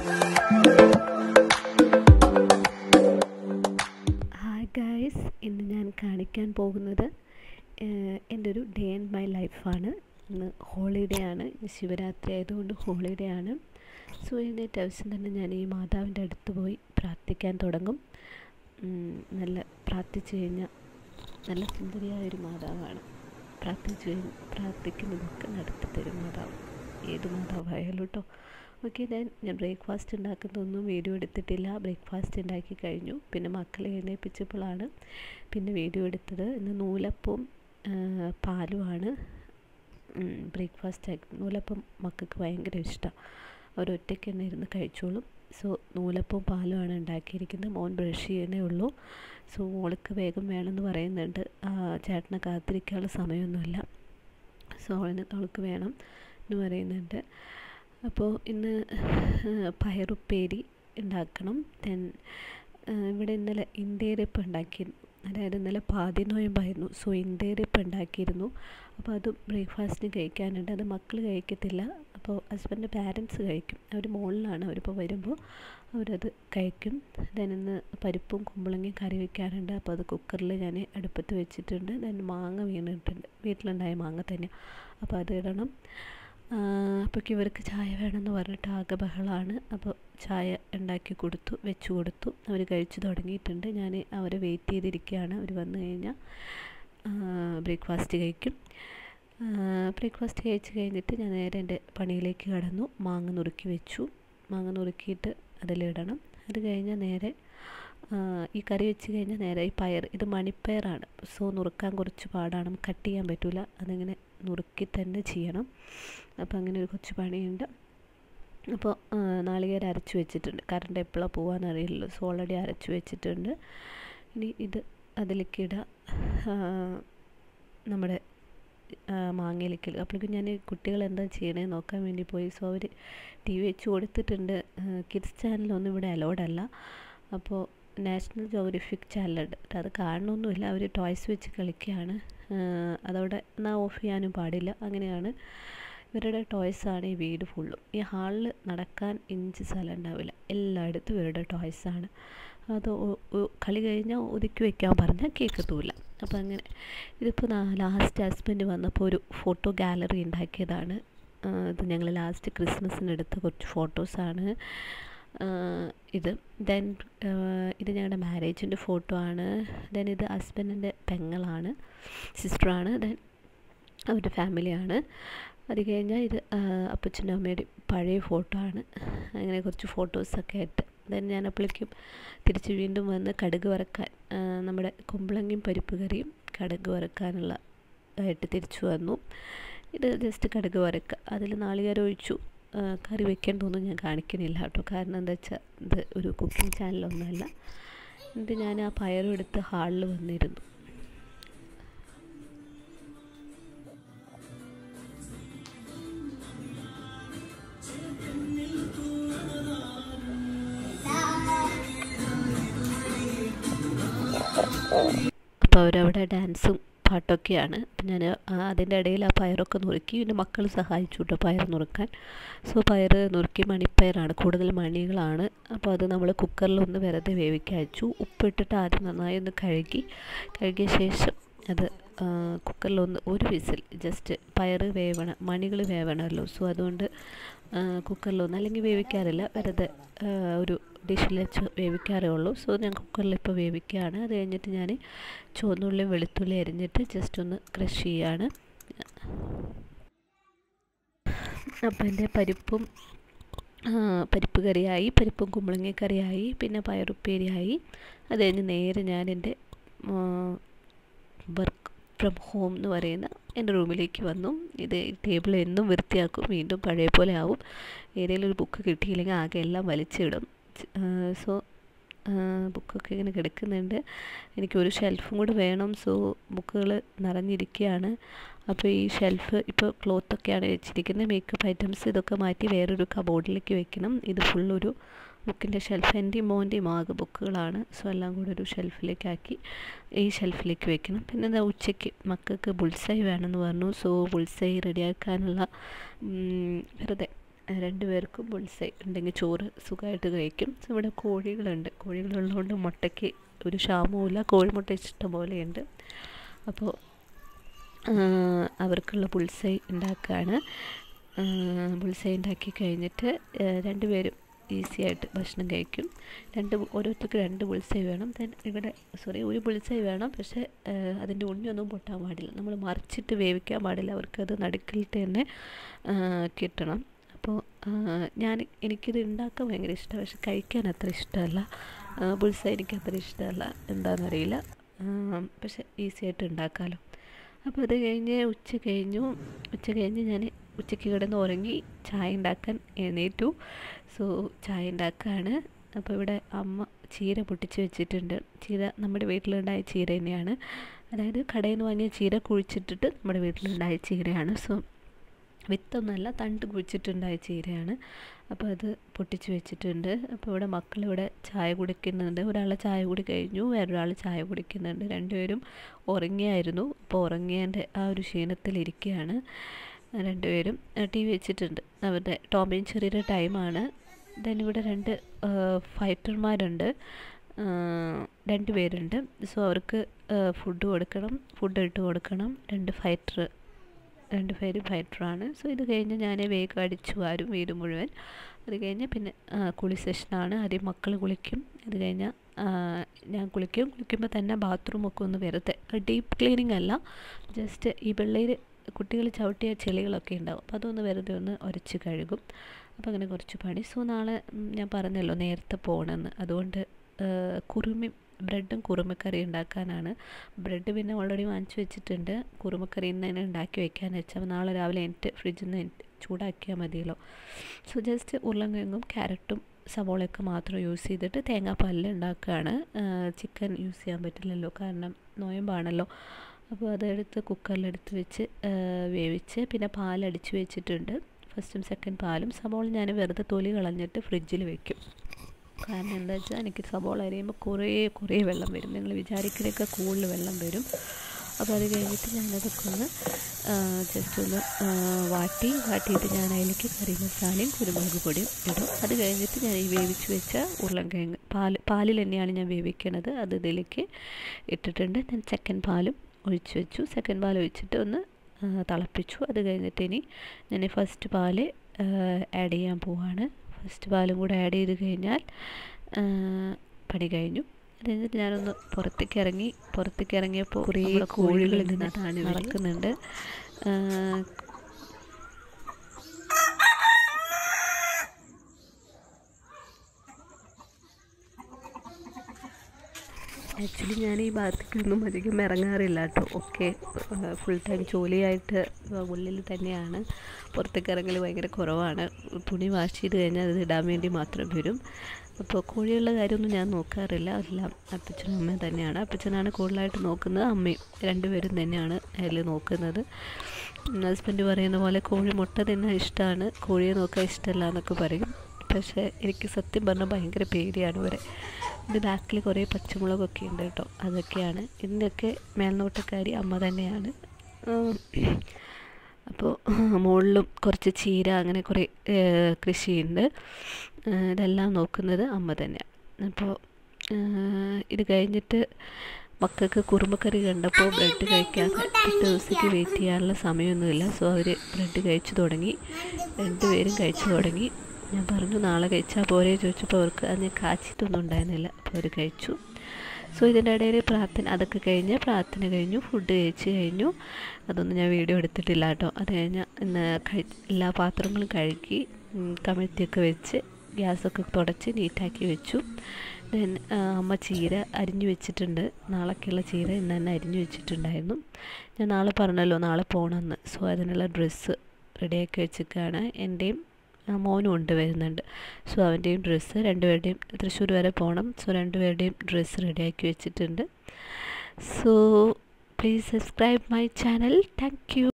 hi guys ഇന്ന് ഞാൻ കാണിക്കാൻ പോകുന്നത് എൻ്റെ ഒരു ഡേ ആൻഡ് മൈ ലൈഫാണ് ഇന്ന് ഹോളിഡേ ആണ് ഇന്ന് ശിവരാത്രി ആയതുകൊണ്ട് ഹോളിഡേ ആണ് സോ എഴുന്നേറ്റ ആവശ്യം തന്നെ ഞാൻ ഈ മാതാവിൻ്റെ അടുത്ത് പോയി പ്രാർത്ഥിക്കാൻ തുടങ്ങും ഉം, നല്ല പ്രാർത്ഥിച്ചു കഴിഞ്ഞാൽ നല്ല സുന്ദരിയായ ഒരു മാതാവാണ് പ്രാർത്ഥിച്ചു കഴിഞ്ഞ് പ്രാർത്ഥിക്കുന്നതൊക്കെ നടത്തി തരും മാതാവ് ഏത് മാതാവായാലും കേട്ടോ ഓക്കെ ദെൻ ഞാൻ ബ്രേക്ക്ഫാസ്റ്റ് ഉണ്ടാക്കുന്നതൊന്നും വീഡിയോ എടുത്തിട്ടില്ല ബ്രേക്ക്ഫാസ്റ്റ് ഉണ്ടാക്കി കഴിഞ്ഞു പിന്നെ മക്കളെ എഴുന്നേൽപ്പിച്ചപ്പോഴാണ് പിന്നെ വീഡിയോ എടുത്തത് ഇന്ന് നൂലപ്പവും ആ, പാലുമാണ് ബ്രേക്ക്ഫാസ്റ്റ് ആക്കി നൂലപ്പം മക്കൾക്ക് ഭയങ്കര ഇഷ്ടമാണ് അവരൊറ്റയ്ക്ക് തന്നെ ഇരുന്ന് കഴിച്ചോളും സോ നൂലപ്പവും പാലുമാണ് ഉണ്ടാക്കിയിരിക്കുന്നത് മോൻ ബ്രഷ് ചെയ്യണേ ഉള്ളൂ സോ മോൾക്ക് വേഗം വേണമെന്ന് പറയുന്നുണ്ട് ആ, ചേട്ടനെ കാത്തിരിക്കാനുള്ള സമയമൊന്നുമില്ല സോ അവന് അവൾക്ക് വേണം എന്ന് പറയുന്നുണ്ട് അപ്പോൾ ഇന്ന് പയറുപ്പേരി ഉണ്ടാക്കണം ദെൻ ഇവിടെ ഇന്നലെ ഇന്ത്യയിലിപ്പ് ഉണ്ടാക്കിയിരുന്നു അതായത് ഇന്നലെ പാതി നോയമ്പായിരുന്നു സോ ഇന്ത്യയിലിപ്പ് ഉണ്ടാക്കിയിരുന്നു അപ്പോൾ അത് ബ്രേക്ക്ഫാസ്റ്റിന് കഴിക്കാനുണ്ട് അത് മക്കൾ കഴിക്കത്തില്ല അപ്പോൾ ഹസ്ബൻഡിൻ്റെ പാരൻസ് കഴിക്കും അവർ മുകളിലാണ് അവരിപ്പോൾ വരുമ്പോൾ അവരത് കഴിക്കും ദെൻ ഇന്ന് പരിപ്പും കുമ്പളങ്ങയും കറി വെക്കാനുണ്ട് അപ്പോൾ അത് കുക്കറിൽ ഞാൻ അടുപ്പത്ത് വെച്ചിട്ടുണ്ട് ദെൻ മാങ്ങ വീണിട്ടുണ്ട് വീട്ടിലുണ്ടായ മാങ്ങ തന്നെ അപ്പോൾ അത് ഇടണം അപ്പോഴേക്ക് ഇവർക്ക് ചായ വേണമെന്ന് പറഞ്ഞിട്ട് ആകെ ബഹളമാണ് അപ്പോൾ ചായ ഉണ്ടാക്കി കൊടുത്തു വെച്ച് കൊടുത്തു അവർ കഴിച്ചു തുടങ്ങിയിട്ടുണ്ട് ഞാൻ അവരെ വെയിറ്റ് ചെയ്തിരിക്കുകയാണ് അവർ വന്നു കഴിഞ്ഞാൽ ബ്രേക്ക്ഫാസ്റ്റ് കഴിക്കും ബ്രേക്ക്ഫാസ്റ്റ് കഴിച്ച് കഴിഞ്ഞിട്ട് ഞാൻ നേരെ എൻ്റെ പണിയിലേക്ക് കടന്നു മാങ്ങ നുറുക്കി വെച്ചു മാങ്ങ നുറുക്കിയിട്ട് അതിലിടണം അത് കഴിഞ്ഞാൽ നേരെ ആ, ഈ കറി വെച്ച് കഴിഞ്ഞാൽ നേരെ ഈ പയർ ഇത് മണിപ്പയറാണ് സോ നുറുക്കാൻ കുറച്ച് പാടാണ് കട്ട് ചെയ്യാൻ പറ്റില്ല അതിങ്ങനെ നുറുക്കി തന്നെ ചെയ്യണം അപ്പോൾ അങ്ങനെ ഒരു കുറച്ച് പണിയുണ്ട് അപ്പോൾ ആ, നാളികേരം അരച്ച് വെച്ചിട്ടുണ്ട് കറണ്ട് എപ്പോഴാണ് പോകാമെന്ന് അറിയില്ലല്ലോ സോ ഓൾറെഡി അരച്ച് വെച്ചിട്ടുണ്ട് ഇനി ഇത് അതിലേക്ക് ഇടുക ആ, നമ്മുടെ ആ, മാങ്ങയിലേക്ക് ഇടുക അപ്പോഴേക്കും ഞാൻ കുട്ടികൾ എന്താ ചെയ്യണേ നോക്കാൻ വേണ്ടി പോയി സോ അവർ ടി വി വെച്ച് കൊടുത്തിട്ടുണ്ട് കിഡ്സ് ചാനലൊന്നും ഇവിടെ അലോഡ് അല്ല അപ്പോൾ നാഷണൽ ജോഗ്രഫിക് ചാനലുണ്ട് അത് കാണണമെന്നില്ല അവർ ടോയ്സ് വെച്ച് കളിക്കുകയാണ് ആ, അതവിടെ എന്നാൽ ഓഫ് ചെയ്യാനും പാടില്ല അങ്ങനെയാണ് ഇവരുടെ ടോയ്സാണ് ഈ വീട് ഫുള്ളും ഈ ഹാളിൽ നടക്കാൻ ഇഞ്ച് സ്ഥലം ഉണ്ടാവില്ല എല്ലായിടത്തും ഇവരുടെ ടോയ്സാണ് അത് ഒ- ഒ- കളി കഴിഞ്ഞാൽ ഒതുക്കി വെക്കാൻ പറഞ്ഞാൽ കേൾക്കത്തുമില്ല അപ്പോൾ അങ്ങനെ ഇതിപ്പോൾ ലാസ്റ്റ് ഹസ്ബൻഡ് വന്നപ്പോൾ ഒരു ഫോട്ടോ ഗാലറി ഉണ്ടാക്കിയതാണ് ആ, ഇത് ഞങ്ങൾ ലാസ്റ്റ് ക്രിസ്മസിന് എടുത്ത കുറച്ച് ഫോട്ടോസാണ് ഇത് ദെൻ ഇത് ഞങ്ങളുടെ മാരേജിൻ്റെ ഫോട്ടോ ആണ് ദെൻ ഇത് ഹസ്ബൻഡിൻ്റെ പെങ്ങളാണ് സിസ്റ്ററാണ് ദെൻ അവരുടെ ഫാമിലിയാണ് അത് കഴിഞ്ഞാൽ ഇത് അപ്പച്ചൻ്റെ അമ്മയുടെ പഴയ ഫോട്ടോ ആണ് അങ്ങനെ കുറച്ച് ഫോട്ടോസൊക്കെ ആയിട്ട് ദെൻ ഞാൻ അപ്പോഴേക്കും തിരിച്ച് വീണ്ടും വന്ന് കടുക് വറക്കാൻ ആ, നമ്മുടെ കുമ്പളങ്ങയും പരിപ്പ് കറിയും കടുക് വറക്കാനുള്ള ആയിട്ട് തിരിച്ചു വന്നു ഇത് ജസ്റ്റ് കടുക് വറക്കുക അതിൽ നാളികേരം ഒഴിച്ചു ആ, കറി വെക്കേണ്ടതൊന്നും ഞാൻ കാണിക്കുന്നില്ല കേട്ടോ കാരണം എന്താ വെച്ചാൽ ഇത് ഒരു കുക്കിംഗ് ചാനലൊന്നുമല്ല എന്നിട്ട് ഞാൻ ആ പയറും എടുത്ത് ഹാളിൽ വന്നിരുന്നു അപ്പോൾ അവരവിടെ ഡാൻസും പാട്ടൊക്കെയാണ് അപ്പം ഞാൻ അതിൻ്റെ ഇടയിൽ ആ പയറൊക്കെ നുറുക്കി പിന്നെ മക്കൾ സഹായിച്ചു കേട്ടോ പയർ നുറുക്കാൻ സോ പയർ നുറുക്കി മണിപ്പയറാണ് കൂടുതൽ മണികളാണ് അപ്പോൾ അത് നമ്മൾ കുക്കറിൽ ഒന്ന് വെറുതെ വേവിക്കാൻ വെച്ചു ഉപ്പിട്ടിട്ട് ആദ്യം നന്നായി ഒന്ന് കഴുകി കഴുകിയ ശേഷം അത് കുക്കറിൽ ഒന്ന് ഒരു വിസിൽ ജസ്റ്റ് പയർ വേവണം മണികൾ വേവണമല്ലോ സോ അതുകൊണ്ട് കുക്കറിലൊന്നും അല്ലെങ്കിൽ വേവിക്കാറില്ല വെറുതെ ആ, ഒരു ഡിഷിൽ വെച്ച് വേവിക്കാറേ ഉള്ളൂ സോ ഞാൻ കുക്കറിൽ ഇപ്പോൾ വേവിക്കുകയാണ് അത് കഴിഞ്ഞിട്ട് ഞാൻ ചുവന്നുള്ളി വെളുത്തുള്ളി അരിഞ്ഞിട്ട് ജസ്റ്റ് ഒന്ന് ക്രഷ് ചെയ്യാണ് അപ്പോൾ എൻ്റെ പരിപ്പും ആ, പരിപ്പ് കറിയായി പരിപ്പും കുമ്പളങ്ങ കറിയായി പിന്നെ പയറുപ്പേരിയായി അത് കഴിഞ്ഞ് നേരെ ഞാൻ എൻ്റെ വർക്ക് ഫ്രം ഹോം എന്ന് പറയുന്ന എൻ്റെ റൂമിലേക്ക് വന്നു ഇത് ടേബിൾ എന്നും വൃത്തിയാക്കും വീണ്ടും പഴയ പോലെ ആവും ഏതെങ്കിലും ഒരു ബുക്ക് കിട്ടിയില്ലെങ്കിൽ ആകെ എല്ലാം വലിച്ചിടും സോ ബുക്കൊക്കെ ഇങ്ങനെ കിടക്കുന്നുണ്ട് എനിക്ക് ഒരു ഷെൽഫും കൂടെ വേണം സോ ബുക്കുകൾ നിറഞ്ഞിരിക്കുകയാണ് അപ്പോൾ ഈ ഷെൽഫ് ഇപ്പോൾ ക്ലോത്തൊക്കെയാണ് വെച്ചിരിക്കുന്നത് മേക്കപ്പ് ഐറ്റംസ് ഇതൊക്കെ മാറ്റി വേറൊരു കബോർഡിലേക്ക് വെക്കണം ഇത് ഫുള്ളൊരു ബുക്കിൻ്റെ ഷെൽഫ് എൻ്റെയും മോൻ്റെയും ആകെ ബുക്കുകളാണ് സോ എല്ലാം കൂടെ ഒരു ഷെൽഫിലേക്കാക്കി ഈ ഷെൽഫിലേക്ക് വെക്കണം പിന്നെ എന്താ ഉച്ചയ്ക്ക് മക്കൾക്ക് ബുൾസൈ വേണമെന്ന് പറഞ്ഞു സോ ബുൾസൈ റെഡിയാക്കാനുള്ള ഉം, വെറുതെ രണ്ടുപേർക്കും ബുൾസൈ ഉണ്ടെങ്കിൽ ചോറ് സുഖമായിട്ട് കഴിക്കും സോ ഇവിടെ കോഴികളുണ്ട് കോഴികളുള്ളതുകൊണ്ട് മുട്ടയ്ക്ക് ഒരു ക്ഷാമവുമില്ല കോഴിമുട്ട ഇഷ്ടം പോലെയുണ്ട് അപ്പോൾ അവർക്കുള്ള ബുൾസൈ ഉണ്ടാക്കുകയാണ് ബുൾസൈ ഉണ്ടാക്കി കഴിഞ്ഞിട്ട് രണ്ടുപേരും ഈസി ആയിട്ട് ഭക്ഷണം കഴിക്കും രണ്ട് ഓരോരുത്തർക്ക് രണ്ട് ബുൾസൈ വേണം ദെൻ ഇവിടെ സോറി ഒരു ബുൾസൈ വേണം പക്ഷേ അതിൻ്റെ ഉണ്ണിയൊന്നും പൊട്ടാൻ പാടില്ല നമ്മൾ മറിച്ചിട്ട് വേവിക്കാൻ പാടില്ല അവർക്കത് നടുക്കിൽ തന്നെ കിട്ടണം അപ്പോൾ ഞാൻ എനിക്കിത് ഉണ്ടാക്കാൻ ഭയങ്കര ഇഷ്ടമാണ് പക്ഷെ കഴിക്കാൻ അത്ര ഇഷ്ടമല്ല ബുൾസൈ എനിക്ക് അത്ര ഇഷ്ടമല്ല എന്താണെന്നറിയില്ല പക്ഷെ ഈസി ആയിട്ട് ഉണ്ടാക്കാമല്ലോ അപ്പോൾ അത് കഴിഞ്ഞ് ഉച്ച കഴിഞ്ഞു ഉച്ച കഴിഞ്ഞ് ഞാൻ ഉച്ചയ്ക്ക് കിടന്ന് ഉറങ്ങി ചായ ഉണ്ടാക്കാൻ എഴുന്നേറ്റു സോ ചായ ഉണ്ടാക്കുകയാണ് അപ്പോൾ ഇവിടെ അമ്മ ചീര പൊട്ടിച്ച് വെച്ചിട്ടുണ്ട് ചീര നമ്മുടെ വീട്ടിലുണ്ടായ ചീര തന്നെയാണ് അതായത് കടയിൽ നിന്ന് വാങ്ങിയ ചീര കുഴിച്ചിട്ടിട്ട് നമ്മുടെ വീട്ടിലുണ്ടായ ചീരയാണ് സോ വിത്തൊന്നല്ല തണ്ട് കുഴിച്ചിട്ടുണ്ടായ ചീരയാണ് അപ്പോൾ അത് പൊട്ടിച്ച് വെച്ചിട്ടുണ്ട് അപ്പോൾ ഇവിടെ മക്കളിവിടെ ചായ കുടിക്കുന്നുണ്ട് ഒരാൾ ചായ കുടി കഴിഞ്ഞു വേറൊരാൾ ചായ കുടിക്കുന്നുണ്ട് രണ്ടുപേരും ഉറങ്ങിയായിരുന്നു അപ്പോൾ ഉറങ്ങിയതിൻ്റെ ആ ഒരു ക്ഷീണത്തിലിരിക്കുകയാണ് രണ്ടുപേരും ടി വി വെച്ചിട്ടുണ്ട് അവരുടെ ടോമിൻ ചെറിയൊരു ടൈമാണ് ദെൻ ഇവിടെ രണ്ട് ഫൈറ്റർമാരുണ്ട് രണ്ട് പേരുണ്ട് സോ അവർക്ക് ഫുഡ് കൊടുക്കണം ഫുഡ് ഇട്ട് കൊടുക്കണം രണ്ട് ഫൈറ്റർ രണ്ട് പേര് ഫൈറ്ററാണ് സോ ഇത് കഴിഞ്ഞ് ഞാൻ വേഗം അടിച്ചു വാരും വീട് മുഴുവൻ അത് കഴിഞ്ഞ് പിന്നെ കുളി സെഷനാണ് ആദ്യം മക്കൾ കുളിക്കും അത് കഴിഞ്ഞാൽ ഞാൻ കുളിക്കും കുളിക്കുമ്പോൾ തന്നെ ബാത്റൂമൊക്കെ ഒന്ന് വെറുതെ ഡീപ്പ് ക്ലീനിങ് അല്ല ജസ്റ്റ് ഈ പിള്ളേർ കുട്ടികൾ ചവിട്ടിയ ചെളികളൊക്കെ ഉണ്ടാവും അപ്പോൾ അതൊന്ന് വെറുതെ ഒന്ന് ഉരച്ച് കഴുകും അപ്പോൾ അങ്ങനെ കുറച്ച് പണി സോ നാളെ ഞാൻ പറഞ്ഞല്ലോ നേരത്തെ പോകണമെന്ന് അതുകൊണ്ട് കുറുമി ബ്രെഡും കുറുമക്കറി ഉണ്ടാക്കാനാണ് ബ്രെഡ് പിന്നെ ഓൾറെഡി വാങ്ങിച്ചു വെച്ചിട്ടുണ്ട് കുറുമക്കറി ഇന്ന് തന്നെ ഉണ്ടാക്കി വെക്കാന്ന് വെച്ചാൽ നാളെ രാവിലെ എനിക്ക് ഫ്രിഡ്ജിൽ നിന്ന് ചൂടാക്കിയാൽ മതിയല്ലോ സോ ജസ്റ്റ് ഉരുളൻകിഴങ്ങും ക്യാരറ്റും സവോളയൊക്കെ മാത്രം യൂസ് ചെയ്തിട്ട് തേങ്ങാപ്പാലിൽ ഉണ്ടാക്കുകയാണ് ചിക്കൻ യൂസ് ചെയ്യാൻ പറ്റില്ലല്ലോ കാരണം നോയമ്പാണല്ലോ അപ്പോൾ അതെടുത്ത് കുക്കറിലെടുത്ത് വെച്ച് വേവിച്ച് പിന്നെ പാലടിച്ച് വെച്ചിട്ടുണ്ട് ഫസ്റ്റും സെക്കൻഡ് പാലും സവോള ഞാൻ വെറുതെ തൊലി കളഞ്ഞിട്ട് ഫ്രിഡ്ജിൽ വെക്കും കാരണം എന്താ വെച്ചാൽ എനിക്ക് സവോള അരിയുമ്പോൾ കുറേ കുറേ വെള്ളം വരും നിങ്ങൾ വിചാരിക്കുന്നതൊക്കെ കൂടുതൽ വെള്ളം വരും അപ്പോൾ അത് കഴിഞ്ഞിട്ട് ഞാനതൊക്കെ ഒന്ന് ജസ്റ്റ് ഒന്ന് വാട്ടി വാട്ടിയിട്ട് ഞാൻ അതിലേക്ക് കറി മസാലയും കുരുമുളക് പൊടിയും ഇടും അത് കഴിഞ്ഞിട്ട് ഞാൻ ഈ വേവിച്ച് വെച്ച ഉരുളൻകിഴങ്ങ് പാൽ പാലിൽ തന്നെയാണ് ഞാൻ വേവിക്കണത് അത് ഇതിലേക്ക് ഇട്ടിട്ടുണ്ട് ഞാൻ സെക്കൻഡ് പാലും ഒഴിച്ച് വെച്ചു സെക്കൻഡ് പാൽ ഒഴിച്ചിട്ട് ഒന്ന് തിളപ്പിച്ചു അത് കഴിഞ്ഞിട്ട് ഇനി ഞാൻ ഫസ്റ്റ് പാല് ആഡ് ചെയ്യാൻ പോവാണ് ഫസ്റ്റ് പാലും കൂടെ ആഡ് ചെയ്ത് കഴിഞ്ഞാൽ പണി കഴിഞ്ഞു അത് കഴിഞ്ഞിട്ട് ഞാനൊന്ന് പുറത്തേക്ക് ഇറങ്ങി പുറത്തേക്ക് ഇറങ്ങിയപ്പോൾ കുറേ കോഴികൾ ഇതിനകത്താണ് നടക്കുന്നുണ്ട് ആക്ച്വലി ഞാൻ ഈ ഭാഗത്തേക്കൊന്നും അധികം ഇറങ്ങാറില്ല കേട്ടോ ഒക്കെ ഫുൾ ടൈം ജോലിയായിട്ട് ഉള്ളിൽ തന്നെയാണ് പുറത്തേക്ക് ഇറങ്ങൽ ഭയങ്കര കുറവാണ് തുണി വാഷ് ചെയ്ത് കഴിഞ്ഞാൽ അത് ഇടാൻ വേണ്ടി മാത്രം വരും അപ്പോൾ കോഴികളുടെ കാര്യമൊന്നും ഞാൻ നോക്കാറില്ല എല്ലാം അപ്പച്ചനും അമ്മയും തന്നെയാണ് അപ്പച്ചനാണ് കൂടുതലായിട്ട് നോക്കുന്നത് അമ്മയും രണ്ടുപേരും തന്നെയാണ് അതിൽ നോക്കുന്നത് ഹസ്ബൻഡ് പറയുന്ന പോലെ കോഴി മുട്ട തിന്നാൻ ഇഷ്ടമാണ് കോഴിയെ നോക്കാൻ ഇഷ്ടമല്ല എന്നൊക്കെ പറയും പക്ഷേ എനിക്ക് സത്യം പറഞ്ഞാൽ ഭയങ്കര പേടിയാണ് ഇവരെ ഇത് ബാക്കിൽ കുറേ പച്ചമുളകൊക്കെ ഉണ്ട് കേട്ടോ അതൊക്കെയാണ് ഇതിൻ്റെയൊക്കെ മേൽനോട്ടക്കാരി അമ്മ തന്നെയാണ് അപ്പോൾ മുകളിലും കുറച്ച് ചീര അങ്ങനെ കുറേ കൃഷിയുണ്ട് ഇതെല്ലാം നോക്കുന്നത് അമ്മ തന്നെയാണ് അപ്പോൾ ഇത് കഴിഞ്ഞിട്ട് മക്കൾക്ക് കുറുമക്കറി കണ്ടപ്പോൾ ബ്രെഡ് കഴിക്കാതെ പിറ്റേ ദിവസത്തേക്ക് വെയിറ്റ് ചെയ്യാനുള്ള സമയമൊന്നുമില്ല സോ അവർ ബ്രെഡ് കഴിച്ചു തുടങ്ങി രണ്ടുപേരും കഴിച്ചു തുടങ്ങി ഞാൻ പറഞ്ഞു നാളെ കഴിച്ചാൽ പോരെ ചോദിച്ചപ്പോൾ അവർക്ക് അത് ഞാൻ കാച്ചിട്ടൊന്നും ഉണ്ടായിരുന്നില്ല അപ്പോൾ അവർ കഴിച്ചു സോ ഇതിൻ്റെ ഇടയിൽ പ്രാർത്ഥന അതൊക്കെ കഴിഞ്ഞ് പ്രാർത്ഥന കഴിഞ്ഞു ഫുഡ് കഴിച്ച് കഴിഞ്ഞു അതൊന്നും ഞാൻ വീഡിയോ എടുത്തിട്ടില്ല കേട്ടോ അത് കഴിഞ്ഞ് ഇന്ന് കഴി എല്ലാ പാത്രങ്ങളും കഴുകി കമഴ്ത്തിയൊക്കെ വെച്ച് ഗ്യാസൊക്കെ തുടച്ച് നീറ്റാക്കി വെച്ചു ദെൻ അമ്മ ചീര അരിഞ്ഞു വെച്ചിട്ടുണ്ട് നാളേക്കുള്ള ചീര ഇന്ന് തന്നെ അരിഞ്ഞു വെച്ചിട്ടുണ്ടായിരുന്നു ഞാൻ നാളെ പറഞ്ഞല്ലോ നാളെ പോകണമെന്ന് സോ അതിനുള്ള ഡ്രസ്സ് റെഡിയാക്കി വെച്ചിരിക്കുകയാണ് എൻ്റെയും മോനും ഉണ്ട് വരുന്നുണ്ട് സോ അവൻ്റെയും ഡ്രസ്സ് രണ്ടുപേരുടെയും തൃശ്ശൂർ വരെ പോകണം സോ രണ്ടുപേരുടെയും ഡ്രസ്സ് റെഡിയാക്കി വെച്ചിട്ടുണ്ട് so please subscribe my channel thank U